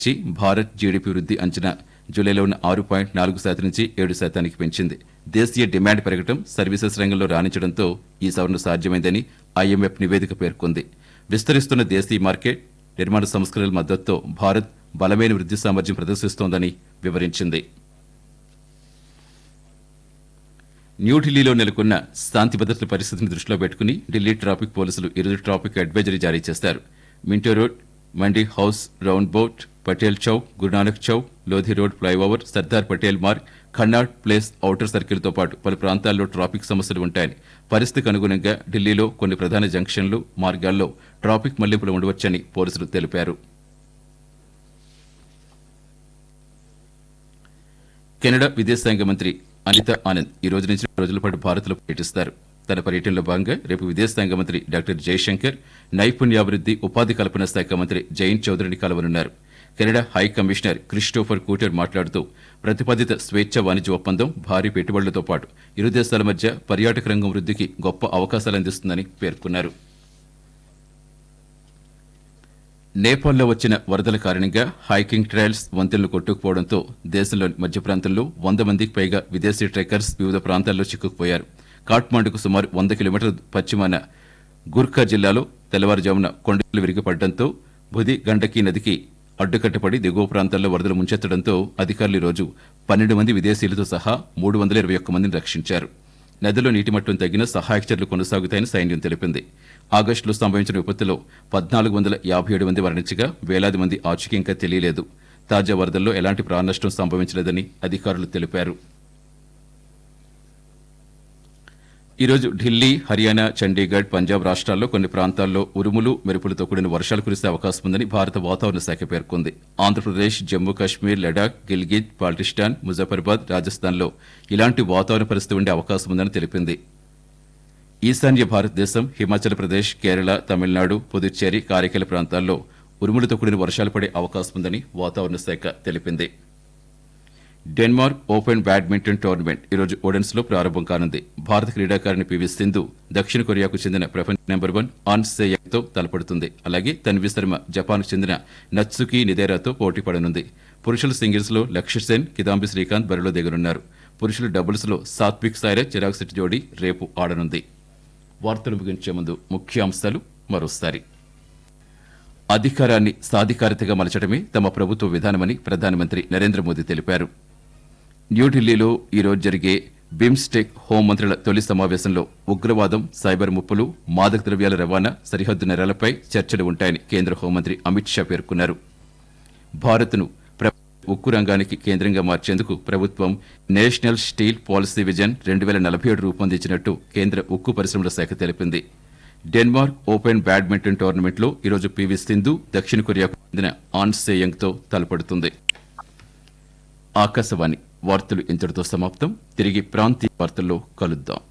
నుంచి భారత్ జీడీపీ వృద్ధి అంచనా జూలైలో ఉన్న ఆరు పాయింట్ నాలుగు శాతం నుంచి ఏడు శాతానికి పెంచింది దేశీయ డిమాండ్ పెరగడం సర్వీసెస్ రంగంలో రాణించడంతో ఈ సవరణ సాధ్యమైందని ఐఎంఎఫ్ నివేదిక పేర్కొంది విస్తరిస్తున్న దేశీయ మార్కెట్ నిర్మాణ సంస్కరణల మద్దతుతో భారత్ బలమైన వృద్ధి సామర్థ్యం ప్రదర్శిస్తోందని వివరించింది న్యూఢిల్లీలో నెలకొన్న శాంతి భద్రతల పరిస్థితిని దృష్టిలో పెట్టుకుని ఢిల్లీ ట్రాఫిక్ పోలీసులు ఈరోజు ట్రాఫిక్ అడ్వైజరీ జారీ చేశారు Minto road Mandi house roundabout Patel Chowk Gurunanak Chowk Lodhi road flyover Sardar Patel Marg Connaught place outer సర్కిల్తో పాటు పలు ప్రాంతాల్లో ట్రాఫిక్ సమస్యలు ఉంటాయని పరిస్థితికి అనుగుణంగా ఢిల్లీలో కొన్ని ప్రధాన జంక్షన్లు మార్గాల్లో ట్రాఫిక్ మళ్లింపులు ఉండవచ్చని పోలీసులు తెలిపారు కెనడా విదేశాంగ మంత్రి అనిత ఆనంద్ ఈ రోజు నుంచి రెండు రోజుల పాటు భారత్లో పర్యటిస్తారు తన పర్యటనలో భాగంగా రేపు విదేశాంగ మంత్రి డాక్టర్ జయశంకర్ నైపుణ్యాభివృద్ధి ఉపాధి కల్పన శాఖ మంత్రి జయంత్ చౌదరిని కలవనున్నారు Canada high commissioner Christopher Cooter మాట్లాడుతూ ప్రతిపాదిత స్వేచ్ఛ వాణిజ్య ఒప్పందం భారీ పెట్టుబడులతో పాటు ఇరు దేశాల మధ్య పర్యాటక రంగం వృద్ధికి గొప్ప అవకాశాలు అందిస్తుందని పేర్కొన్నారు నేపాల్లో వచ్చిన వరదల కారణంగా హైకింగ్ ట్రయల్స్ వంతెనలు కొట్టుకుపోవడంతో దేశంలోని మధ్య ప్రాంతంలో వంద మందికి పైగా విదేశీ ట్రెక్కర్స్ వివిధ ప్రాంతాల్లో చిక్కుకుపోయారు కాఠ్మాండుకు సుమారు వంద కిలోమీటర్ల పశ్చిమాన గుర్ఖా జిల్లాలో తెల్లవారుజామున కొండలు విరిగిపడడంతో బుధి గండకీ నదికి అడ్డుకట్టపడి దిగువ ప్రాంతాల్లో వరదలు ముంచెత్తడంతో అధికారులు ఈ రోజు పన్నెండు మంది విదేశీయులతో సహా మూడు వందల ఇరవై ఒక్క మందిని రక్షించారు నదిలో నీటి మట్టం తగ్గిన సహాయక చర్యలు కొనసాగుతాయని సైన్యం తెలిపింది ఆగస్టులో సంభవించిన విపత్తులో పద్నాలుగు వందల యాభై ఏడు మంది మరణించగా వేలాది మంది ఆచూకీ ఇంకా తెలియలేదు తాజా వరదల్లో ఎలాంటి ప్రాణనష్టం సంభవించలేదని అధికారులు తెలిపారు ఈరోజు ఢిల్లీ హర్యానా చండీగఢ్ పంజాబ్ రాష్ట్రాల్లో కొన్ని ప్రాంతాల్లో ఉరుములు మెరుపులతో కూడిన వర్షాలు కురిసే అవకాశం ఉందని భారత వాతావరణ శాఖ పేర్కొంది ఆంధ్రప్రదేశ్ జమ్మూ కాశ్మీర్ లడాక్ గిల్గిత్ బాల్టిస్టాన్ ముజఫర్బాద్ రాజస్థాన్లో ఇలాంటి వాతావరణ పరిస్థితి ఉండే అవకాశం ఉందని తెలిపింది ఈశాన్య భారతదేశం హిమాచల్ ప్రదేశ్ కేరళ తమిళనాడు పుదుచ్చేరి కారైకల ప్రాంతాల్లో ఉరుములతో కూడిన వర్షాలు పడే అవకాశం ఉందని వాతావరణ శాఖ తెలిపింది డెన్మార్క్ ఓపెన్ బ్యాడ్మింటన్ టోర్నమెంట్ ఈరోజు ఓడెన్స్ లో ప్రారంభం కానుంది భారత క్రీడాకారిణి పివి సింధు దక్షిణ కొరియాకు చెందిన ప్రపంచ నెంబర్ వన్ ఆన్ తో తలపడుతుంది అలాగే తన్వి శర్మ జపాన్కు చెందిన నత్సుకి నిదేరాతో పోటీ పడనుంది పురుషుల సింగిల్స్ లో లక్ష్య సేన్ కిదాంబి శ్రీకాంత్ బరిలో దిగనున్నారు పురుషుల డబుల్స్ లో సాత్విక్ సాయిరాజ్ చిరాగ్ శెట్టి జోడీ రేపు ఆడనుంది వార్తలు ముగించే ముందు ముఖ్యాంశాలు మరోసారి అధికారాన్ని సాధికారితగా మలచడమే తమ ప్రభుత్వ విధానమని ప్రధానమంత్రి నరేంద్ర మోదీ తెలిపారు న్యూఢిల్లీలో ఈరోజు జరిగే బిమ్స్టెక్ హోంమంత్రుల తొలి సమావేశంలో ఉగ్రవాదం సైబర్ ముప్పులు మాదక ద్రవ్యాల రవాణా సరిహద్దు నేరాలపై చర్చలు ఉంటాయని కేంద్ర హోంమంత్రి అమిత్ షా పేర్కొన్నారు భారత్ను ప్ర- ఉక్కు రంగానికి కేంద్రంగా మార్చేందుకు ప్రభుత్వం నేషనల్ స్టీల్ పాలసీ విజన్ రెండు వేల నలభై ఏడు రూపొందించినట్టు కేంద్ర ఉక్కు పరిశ్రమల శాఖ తెలిపింది డెన్మార్క్ ఓపెన్ బ్యాడ్మింటన్ టోర్నమెంట్లో ఈరోజు పివి సింధు దక్షిణ కొరియాకు చెందిన ఆన్ సేయంగ్తో తలపడుతుంది ఆకాశవాణి వార్తలు ఇంతటితో సమాప్తం తిరిగి ప్రాంతీయ వార్తల్లో కలుద్దాం